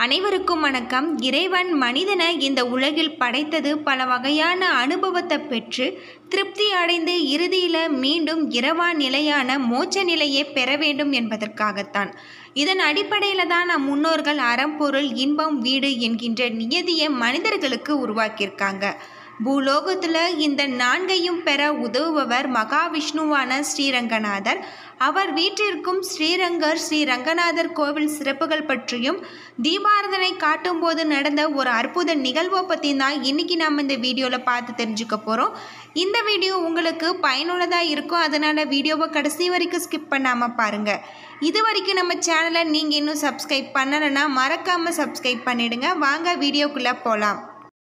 அனைவருக்கும் வணக்கம் இறைவன் மனிதனை இந்த உலகில் படைத்தது பல வகையான அனுபவத்தை பெற்று திருப்தி அடைந்து இறுதியில் மீண்டும் இரவா நிலையான மோட்ச நிலையை பெற வேண்டும் என்பதற்காகத்தான் இதன் அடிப்படையில் தான் நம் முன்னோர்கள் அறம்பொருள் இன்பம் வீடு என்கின்ற நியதியை மனிதர்களுக்கு உருவாக்கியிருக்காங்க பூலோகத்தில் இந்த நான்கையும் பெற உதவுபவர் மகாவிஷ்ணுவான ஸ்ரீரங்கநாதர் அவர் வீட்டிற்கும் ஸ்ரீரங்கர் ஸ்ரீ ரங்கநாதர் கோவில் சிறப்புகள் பற்றியும் தீபாரதனை காட்டும்போது நடந்த ஒரு அற்புத நிகழ்வை பற்றி தான் இன்றைக்கி நம்ம இந்த வீடியோவில் பார்த்து தெரிஞ்சுக்க போகிறோம் இந்த வீடியோ உங்களுக்கு பயனுள்ளதாக இருக்கும் அதனால் வீடியோவை கடைசி வரைக்கும் ஸ்கிப் பண்ணாமல் பாருங்கள் இது வரைக்கும் நம்ம சேனலை நீங்கள் இன்னும் சப்ஸ்கிரைப் பண்ணலைன்னா மறக்காமல் சப்ஸ்கிரைப் பண்ணிடுங்க வாங்க வீடியோக்குள்ளே போகலாம்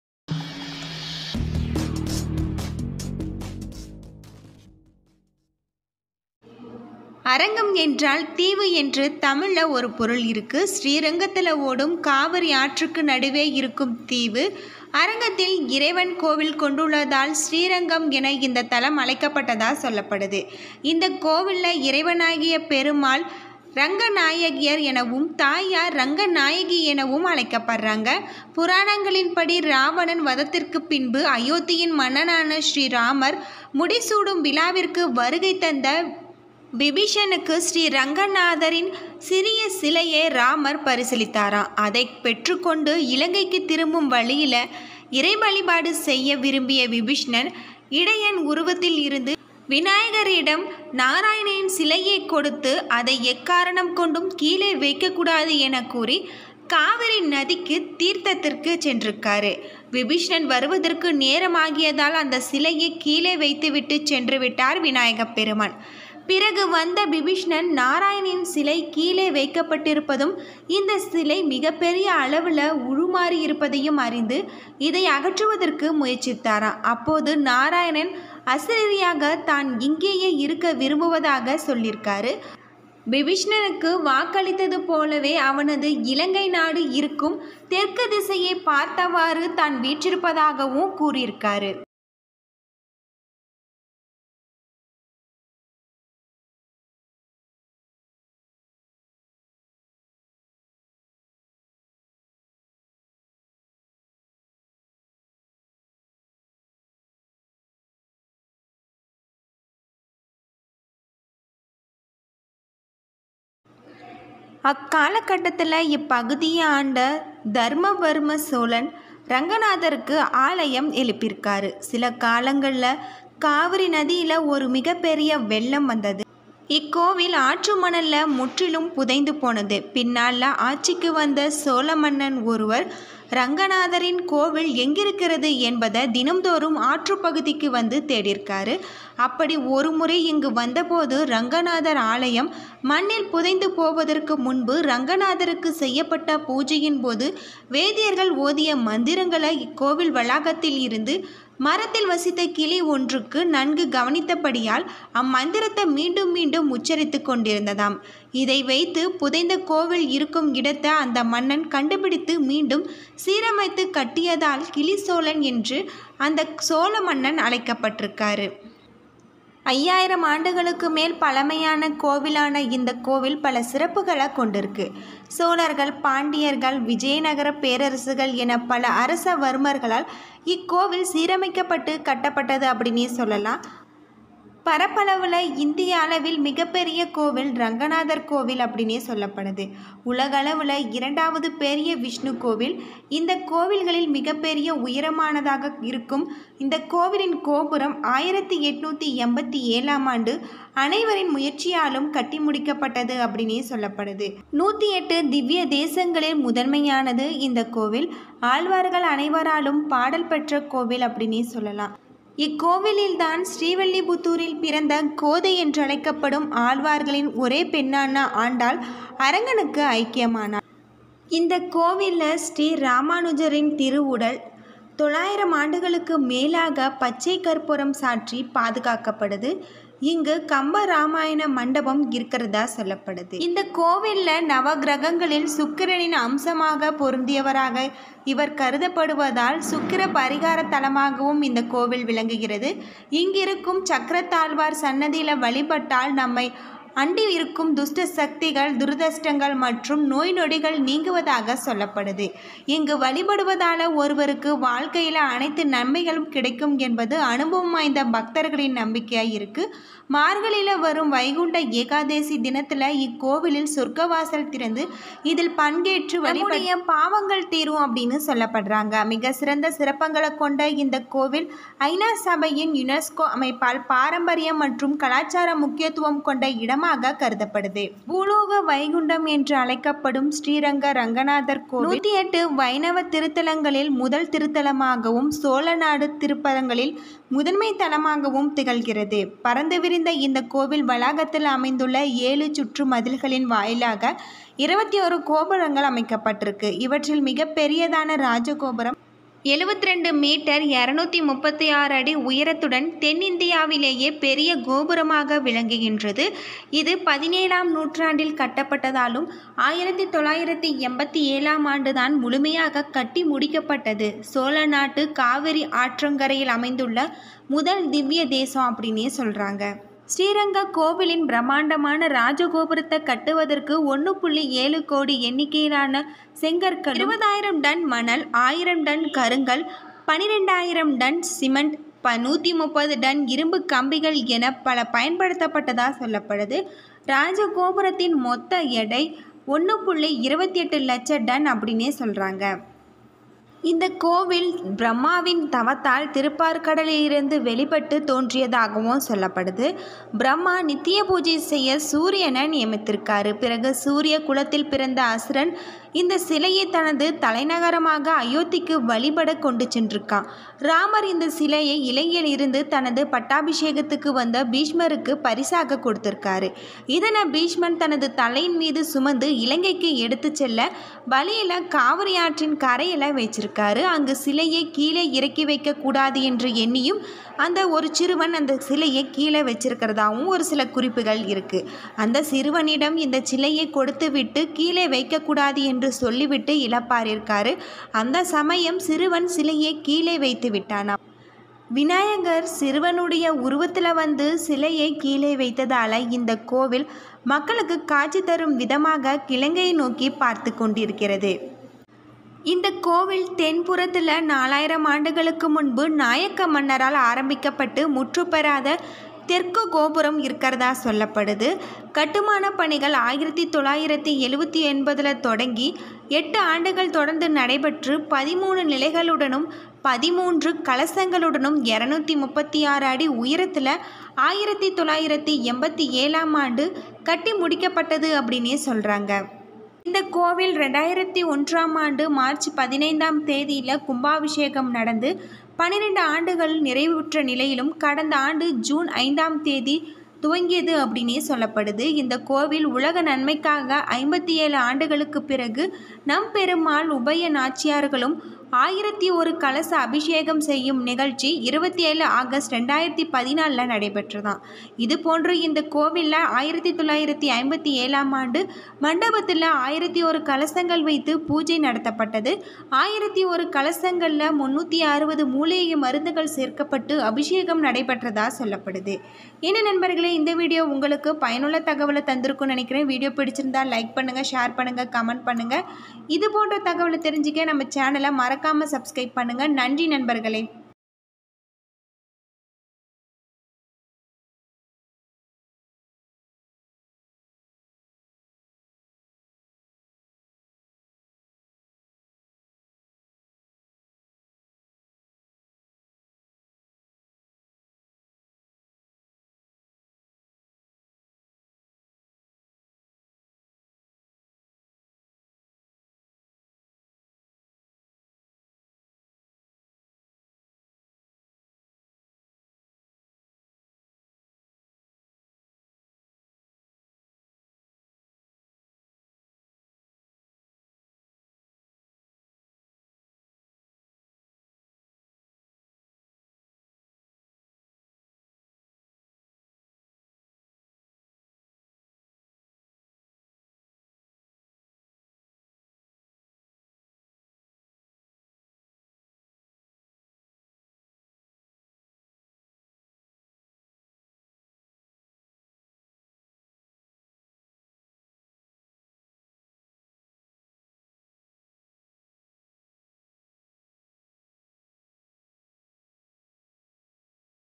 அரங்கம் என்றால் தீவு என்று தமிழில் ஒரு பொருள் இருக்கு ஸ்ரீரங்கத்தில் ஓடும் காவிரி ஆற்றுக்கு நடுவே இருக்கும் தீவு அரங்கத்தில் இறைவன் கோவில் கொண்டுள்ளதால் ஸ்ரீரங்கம் என இந்த தலம் அழைக்கப்பட்டதா சொல்லப்படுது இந்த கோவிலில் இறைவனாகிய பெருமாள் ரங்கநாயகியர் எனவும் தாயார் ரங்கநாயகி எனவும் அழைக்கப்படுறாங்க புராணங்களின்படி ராவணன் வதத்திற்கு பின்பு அயோத்தியின் மன்னனான ஸ்ரீராமர் முடிசூடும் விழாவிற்கு வருகை தந்த விபீஷனுக்கு ஸ்ரீ ரங்கநாதரின் சிறிய சிலையை ராமர் பரிசீலித்தாராம் அதை பெற்றுக்கொண்டு இலங்கைக்கு திரும்பும் வழியில் இறை வழிபாடு செய்ய விரும்பிய விபீஷ்ணன் இடையன் உருவத்தில் இருந்து விநாயகரிடம் நாராயணனின் சிலையை கொடுத்து அதை எக்காரணம் கொண்டும் கீழே வைக்கக்கூடாது என கூறி காவிரி நதிக்கு தீர்த்தத்திற்கு சென்றிருக்காரு விபீஷ்ணன் வருவதற்கு நேரமாகியதால் அந்த சிலையை கீழே வைத்துவிட்டு சென்று விட்டார் விநாயகப் பெருமான் பிறகு வந்த பிபீஷ்ணன் நாராயணின் சிலை கீழே வைக்கப்பட்டிருப்பதும் இந்த சிலை மிகப்பெரிய அளவில் உருமாறி இருப்பதையும் அறிந்து இதை அகற்றுவதற்கு முயற்சித்தாராம் அப்போது நாராயணன் அசிரியாக தான் இங்கேயே இருக்க விரும்புவதாக சொல்லியிருக்காரு விபீஷ்ணனுக்கு வாக்களித்தது போலவே அவனது இலங்கை நாடு இருக்கும் தெற்கு திசையை பார்த்தவாறு தான் வீற்றிருப்பதாகவும் கூறியிருக்காரு அக்காலகட்டத்தில் இப்பகுதியை ஆண்ட தர்மவர்ம சோழன் ரங்கநாதருக்கு ஆலயம் எழுப்பியிருக்காரு சில காலங்களில் காவிரி நதியில் ஒரு மிகப்பெரிய வெள்ளம் வந்தது இக்கோவில் ஆற்று மணலில் முற்றிலும் புதைந்து போனது பின்னால் ஆட்சிக்கு வந்த சோழ மன்னன் ஒருவர் ரங்கநாதரின் கோவில் எங்கிருக்கிறது என்பதை தினம்தோறும் ஆற்றுப்பகுதிக்கு வந்து தேடியிருக்காரு அப்படி ஒரு முறை இங்கு வந்தபோது ரங்கநாதர் ஆலயம் மண்ணில் புதைந்து போவதற்கு முன்பு ரங்கநாதருக்கு செய்யப்பட்ட பூஜையின் போது வேதியர்கள் ஓதிய மந்திரங்களை இக்கோவில் வளாகத்தில் இருந்து மரத்தில் வசித்த கிளி ஒன்றுக்கு நன்கு கவனித்தபடியால் அம்மந்திரத்தை மீண்டும் மீண்டும் உச்சரித்து கொண்டிருந்ததாம் இதை வைத்து புதைந்த கோவில் இருக்கும் இடத்தை அந்த மன்னன் கண்டுபிடித்து மீண்டும் சீரமைத்து கட்டியதால் கிளி சோழன் என்று அந்த சோழ மன்னன் அழைக்கப்பட்டிருக்காரு ஐயாயிரம் ஆண்டுகளுக்கு மேல் பழமையான கோவிலான இந்த கோவில் பல சிறப்புகளை கொண்டிருக்கு சோழர்கள் பாண்டியர்கள் விஜயநகர பேரரசுகள் என பல அரசவர்மர்களால் இக்கோவில் சீரமைக்கப்பட்டு கட்டப்பட்டது அப்படின்னே சொல்லலாம் பரப்பளவில் இந்திய அளவில் மிகப்பெரிய கோவில் ரங்கநாதர் கோவில் அப்படின்னே சொல்லப்படுது உலகளவில் இரண்டாவது பெரிய விஷ்ணு கோவில் இந்த கோவில்களில் மிகப்பெரிய உயரமானதாக இருக்கும் இந்த கோவிலின் கோபுரம் ஆயிரத்தி எட்நூற்றி எண்பத்தி ஏழாம் ஆண்டு அனைவரின் முயற்சியாலும் கட்டி முடிக்கப்பட்டது அப்படின்னே சொல்லப்படுது நூற்றி எட்டு திவ்ய தேசங்களில் முதன்மையானது இந்த கோவில் ஆழ்வார்கள் அனைவராலும் பாடல் பெற்ற கோவில் அப்படின்னே சொல்லலாம் இக்கோவிலில்தான் ஸ்ரீவல்லிபுத்தூரில் பிறந்த கோதை என்றழைக்கப்படும் ஆழ்வார்களின் ஒரே பெண்ணான ஆண்டாள் அரங்கனுக்கு ஐக்கியமானார் இந்த கோவிலில் ஸ்ரீ ராமானுஜரின் திருவுடல் தொள்ளாயிரம் ஆண்டுகளுக்கு மேலாக பச்சை கற்பூரம் சாற்றி பாதுகாக்கப்படுது இங்கு கம்ப ராமாயண மண்டபம் இருக்கிறதா சொல்லப்படுது இந்த கோவிலில் நவகிரகங்களில் சுக்கிரனின் அம்சமாக பொருந்தியவராக இவர் கருதப்படுவதால் சுக்கிர பரிகார தலமாகவும் இந்த கோவில் விளங்குகிறது இங்கிருக்கும் சக்கரத்தாழ்வார் சன்னதியில் வழிபட்டால் நம்மை அண்டி இருக்கும் துஷ்ட சக்திகள் துரதிர்ஷ்டங்கள் மற்றும் நோய் நொடிகள் நீங்குவதாக சொல்லப்படுது இங்கு வழிபடுவதால் ஒருவருக்கு வாழ்க்கையில் அனைத்து நன்மைகளும் கிடைக்கும் என்பது அனுபவம் வாய்ந்த பக்தர்களின் நம்பிக்கையாக இருக்கு மார்கழியில் வரும் வைகுண்ட ஏகாதசி தினத்தில் இக்கோவிலில் சொர்க்கவாசல் திறந்து இதில் பங்கேற்று வழிபடிய பாவங்கள் தீரும் அப்படின்னு சொல்லப்படுறாங்க மிக சிறந்த சிறப்பங்களை கொண்ட இந்த கோவில் ஐநா சபையின் யுனெஸ்கோ அமைப்பால் பாரம்பரியம் மற்றும் கலாச்சார முக்கியத்துவம் கொண்ட இடமாக கருதப்படுது பூலோக வைகுண்டம் என்று அழைக்கப்படும் ஸ்ரீரங்க ரங்கநாதர் கோவில் நூற்றி எட்டு வைணவ திருத்தலங்களில் முதல் திருத்தலமாகவும் சோழநாடு திருப்பதங்களில் முதன்மை தலமாகவும் திகழ்கிறது பறந்து விரிந்த இந்த கோவில் வளாகத்தில் அமைந்துள்ள ஏழு சுற்று மதில்களின் வாயிலாக இருபத்தி ஒரு கோபுரங்கள் அமைக்கப்பட்டிருக்கு இவற்றில் மிக பெரியதான ராஜகோபுரம் எழுபத்தி ரெண்டு மீட்டர் இரநூத்தி முப்பத்தி ஆறு அடி உயரத்துடன் தென்னிந்தியாவிலேயே பெரிய கோபுரமாக விளங்குகின்றது இது பதினேழாம் நூற்றாண்டில் கட்டப்பட்டதாலும் ஆயிரத்தி தொள்ளாயிரத்தி எண்பத்தி ஏழாம் ஆண்டுதான் முழுமையாக கட்டி முடிக்கப்பட்டது சோழ நாட்டு காவிரி ஆற்றங்கரையில் அமைந்துள்ள முதல் திவ்ய தேசம் அப்படின்னே சொல்கிறாங்க ஸ்ரீரங்க கோவிலின் பிரம்மாண்டமான ராஜகோபுரத்தை கட்டுவதற்கு ஒன்று புள்ளி ஏழு கோடி எண்ணிக்கையிலான செங்கற்கள் இருபதாயிரம் டன் மணல் ஆயிரம் டன் கருங்கல் பனிரெண்டாயிரம் டன் சிமெண்ட் ப நூற்றி முப்பது டன் இரும்பு கம்பிகள் என பல பயன்படுத்தப்பட்டதாக சொல்லப்படுது ராஜகோபுரத்தின் மொத்த எடை ஒன்று புள்ளி இருபத்தி எட்டு லட்ச டன் அப்படின்னே சொல்கிறாங்க இந்த கோவில் பிரம்மாவின் தவத்தால் திருப்பார்கடலிலிருந்து வெளிப்பட்டு தோன்றியதாகவும் சொல்லப்படுது பிரம்மா நித்திய பூஜை செய்ய சூரியனை நியமித்திருக்காரு பிறகு சூரிய குலத்தில் பிறந்த அசுரன் இந்த சிலையை தனது தலைநகரமாக அயோத்திக்கு வழிபட கொண்டு சென்றிருக்கான் ராமர் இந்த சிலையை இலங்கையில் இருந்து தனது பட்டாபிஷேகத்துக்கு வந்த பீஷ்மருக்கு பரிசாக கொடுத்திருக்காரு இதனை பீஷ்மன் தனது தலையின் மீது சுமந்து இலங்கைக்கு எடுத்து செல்ல வழியில் காவிரி ஆற்றின் கரையில் வச்சிருக்காரு அங்கு சிலையை கீழே இறக்கி வைக்க கூடாது என்று எண்ணியும் அந்த ஒரு சிறுவன் அந்த சிலையை கீழே வச்சிருக்கிறதாவும் ஒரு சில குறிப்புகள் இருக்கு அந்த சிறுவனிடம் இந்த சிலையை கொடுத்து விட்டு கீழே வைக்கக்கூடாது என்று சொல்லிவிட்டு இழப்பாரிருக்காரு அந்த சமயம் சிறுவன் சிலையை கீழே வைத்து விட்டானாம் விநாயகர் சிறுவனுடைய உருவத்தில் வந்து சிலையை கீழே வைத்ததால இந்த கோவில் மக்களுக்கு காட்சி தரும் விதமாக கிழங்கை நோக்கி பார்த்து கொண்டிருக்கிறது இந்த கோவில் தென்புறத்தில் நாலாயிரம் ஆண்டுகளுக்கு முன்பு நாயக்க மன்னரால் ஆரம்பிக்கப்பட்டு முற்றுப்பெறாத தெற்கு கோபுரம் இருக்கிறதா சொல்லப்படுது கட்டுமான பணிகள் ஆயிரத்தி தொள்ளாயிரத்தி எழுவத்தி எண்பதில் தொடங்கி எட்டு ஆண்டுகள் தொடர்ந்து நடைபெற்று பதிமூணு நிலைகளுடனும் பதிமூன்று கலசங்களுடனும் இரநூத்தி முப்பத்தி ஆறு அடி உயரத்தில் ஆயிரத்தி தொள்ளாயிரத்தி எண்பத்தி ஏழாம் ஆண்டு கட்டி முடிக்கப்பட்டது அப்படின்னே சொல்கிறாங்க இந்த கோவில் ரெண்டாயிரத்தி ஒன்றாம் ஆண்டு மார்ச் பதினைந்தாம் தேதியில் கும்பாபிஷேகம் நடந்து பன்னிரெண்டு ஆண்டுகள் நிறைவுற்ற நிலையிலும் கடந்த ஆண்டு ஜூன் ஐந்தாம் தேதி துவங்கியது அப்படின்னே சொல்லப்படுது இந்த கோவில் உலக நன்மைக்காக ஐம்பத்தி ஏழு ஆண்டுகளுக்கு பிறகு நம் பெருமாள் உபய நாச்சியார்களும் ஆயிரத்தி ஒரு கலச அபிஷேகம் செய்யும் நிகழ்ச்சி இருபத்தி ஏழு ஆகஸ்ட் ரெண்டாயிரத்தி பதினாலில் நடைபெற்றதாம் இது போன்று இந்த கோவிலில் ஆயிரத்தி தொள்ளாயிரத்தி ஐம்பத்தி ஏழாம் ஆண்டு மண்டபத்தில் ஆயிரத்தி ஒரு கலசங்கள் வைத்து பூஜை நடத்தப்பட்டது ஆயிரத்தி ஒரு கலசங்களில் முந்நூற்றி அறுபது மூலிகை மருந்துகள் சேர்க்கப்பட்டு அபிஷேகம் நடைபெற்றதா சொல்லப்படுது என்ன நண்பர்களே இந்த வீடியோ உங்களுக்கு பயனுள்ள தகவலை தந்திருக்கும்னு நினைக்கிறேன் வீடியோ பிடிச்சிருந்தா லைக் பண்ணுங்கள் ஷேர் பண்ணுங்கள் கமெண்ட் பண்ணுங்கள் இது போன்ற தகவலை தெரிஞ்சுக்க நம்ம சேனலை மறக்காமல் சப்ஸ்கிரைப் பண்ணுங்கள் நன்றி நண்பர்களே